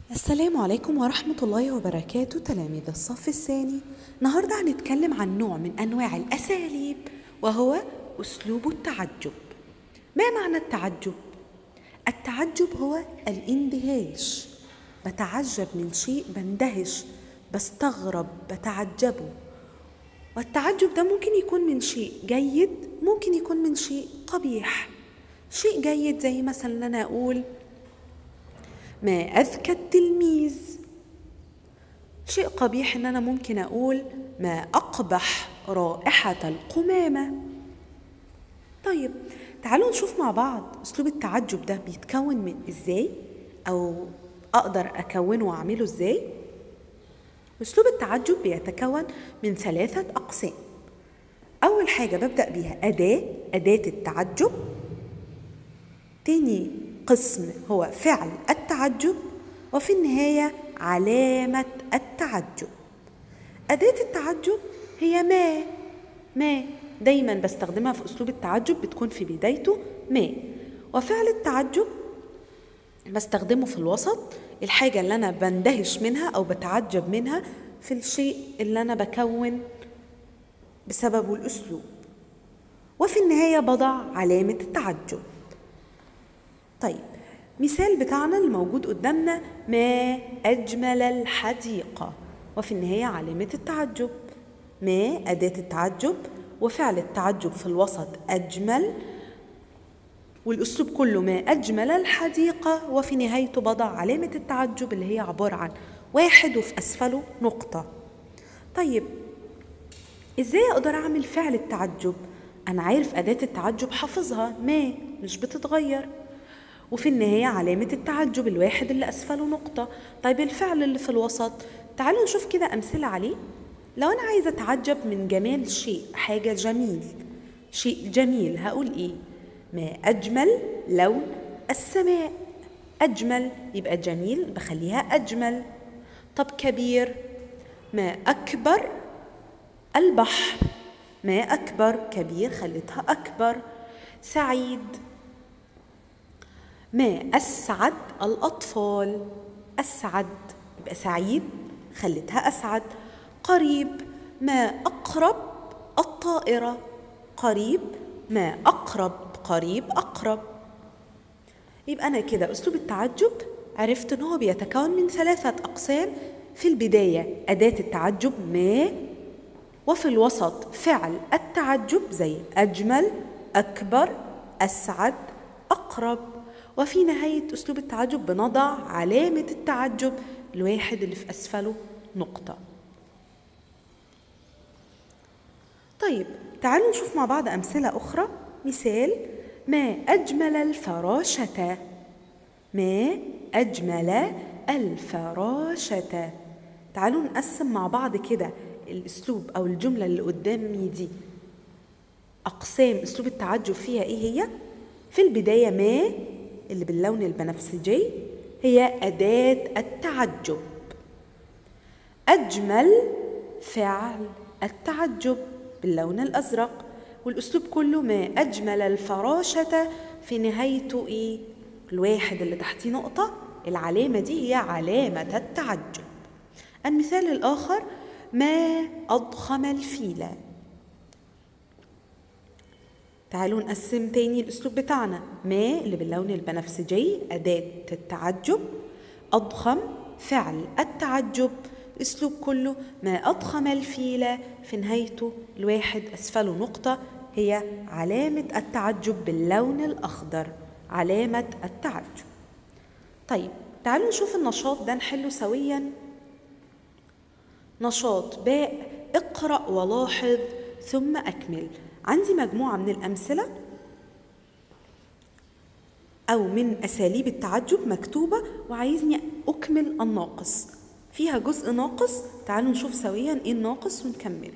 السلام عليكم ورحمة الله وبركاته تلاميذ الصف الثاني النهاردة هنتكلم عن نوع من أنواع الأساليب وهو أسلوب التعجب ما معنى التعجب؟ التعجب هو الاندهاش بتعجب من شيء بندهش بستغرب بتعجبه والتعجب ده ممكن يكون من شيء جيد ممكن يكون من شيء قبيح شيء جيد زي مثلا ان انا اقول ما اذكى التلميذ شيء قبيح ان انا ممكن اقول ما اقبح رائحه القمامه طيب تعالوا نشوف مع بعض اسلوب التعجب ده بيتكون من ازاي او اقدر اكونه واعمله ازاي اسلوب التعجب بيتكون من ثلاثه اقسام اول حاجه ببدا بيها اداه اداه التعجب تاني قسم هو فعل التعجب وفي النهايه علامه التعجب اداه التعجب هي ما ما دايما بستخدمها في اسلوب التعجب بتكون في بدايته ما وفعل التعجب بستخدمه في الوسط الحاجة اللي أنا بندهش منها أو بتعجب منها في الشيء اللي أنا بكون بسببه الأسلوب وفي النهاية بضع علامة التعجب طيب مثال بتاعنا الموجود قدامنا ما أجمل الحديقة وفي النهاية علامة التعجب ما أداة التعجب وفعل التعجب في الوسط أجمل والأسلوب كله ما أجمل الحديقة وفي نهايته بضع علامة التعجب اللي هي عبارة عن واحد وفي أسفله نقطة طيب إزاي أقدر أعمل فعل التعجب؟ أنا عارف أداة التعجب حافظها ما مش بتتغير وفي النهاية علامة التعجب الواحد اللي أسفله نقطة طيب الفعل اللي في الوسط تعالوا نشوف كده أمثلة عليه لو أنا عايزة أتعجب من جمال شيء حاجة جميل شيء جميل هقول إيه ما أجمل لون السماء أجمل يبقى جميل بخليها أجمل طب كبير ما أكبر البحر ما أكبر كبير خليتها أكبر سعيد ما أسعد الأطفال أسعد يبقى سعيد خليتها أسعد قريب ما أقرب الطائرة قريب ما أقرب قريب أقرب يبقى أنا كده أسلوب التعجب عرفت إن هو بيتكون من ثلاثة أقسام في البداية أداة التعجب ما وفي الوسط فعل التعجب زي أجمل أكبر أسعد أقرب وفي نهاية أسلوب التعجب بنضع علامة التعجب الواحد اللي في أسفله نقطة طيب تعالوا نشوف مع بعض أمثلة أخرى مثال ما أجمل الفراشة ما أجمل الفراشة تعالوا نقسم مع بعض كده الأسلوب أو الجملة اللي قدامي دي أقسام أسلوب التعجب فيها إيه هي؟ في البداية ما اللي باللون البنفسجي هي أداة التعجب أجمل فعل التعجب باللون الأزرق والأسلوب كله ما أجمل الفراشة في نهايته إيه؟ الواحد اللي تحتيه نقطة العلامة دي هي علامة التعجب المثال الآخر ما أضخم الفيلة تعالوا نقسم تاني الأسلوب بتاعنا ما اللي باللون البنفسجي أداة التعجب أضخم فعل التعجب الأسلوب كله ما أضخم الفيلة في نهايته الواحد أسفله نقطة هي علامة التعجب باللون الأخضر علامة التعجب طيب تعالوا نشوف النشاط ده نحله سويا نشاط باء اقرأ ولاحظ ثم أكمل عندي مجموعة من الأمثلة أو من أساليب التعجب مكتوبة وعايزني أكمل الناقص فيها جزء ناقص تعالوا نشوف سويا إيه الناقص ونكمله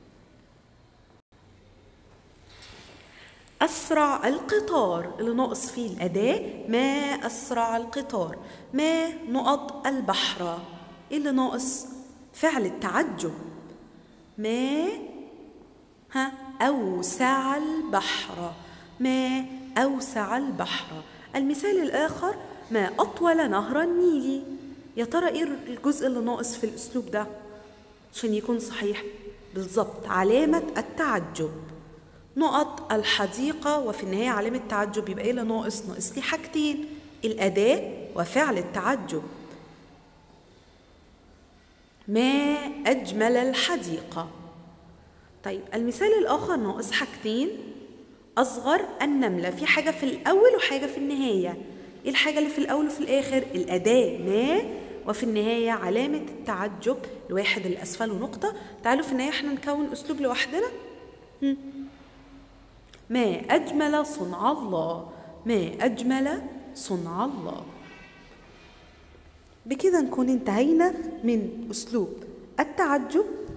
أسرع القطار اللي ناقص فيه الأداة ما أسرع القطار ما نقط البحر إيه اللي ناقص فعل التعجب ما ها أوسع البحر ما أوسع البحر المثال الآخر ما أطول نهر النيل يا ترى ايه الجزء اللي ناقص في الاسلوب ده عشان يكون صحيح بالظبط علامة التعجب نقط الحديقة وفي النهاية علامة تعجب يبقى ايه اللي ناقص ناقص لي حاجتين الأداة وفعل التعجب ما أجمل الحديقة طيب المثال الآخر ناقص حاجتين أصغر النملة في حاجة في الأول وحاجة في النهاية إيه الحاجة اللي في الأول وفي الآخر الأداة ما وفي النهاية علامة التعجب الواحد اللي أسفله نقطة تعالوا في النهاية احنا نكون أسلوب لوحدنا ما أجمل صنع الله ما أجمل صنع الله بكده نكون انتهينا من أسلوب التعجب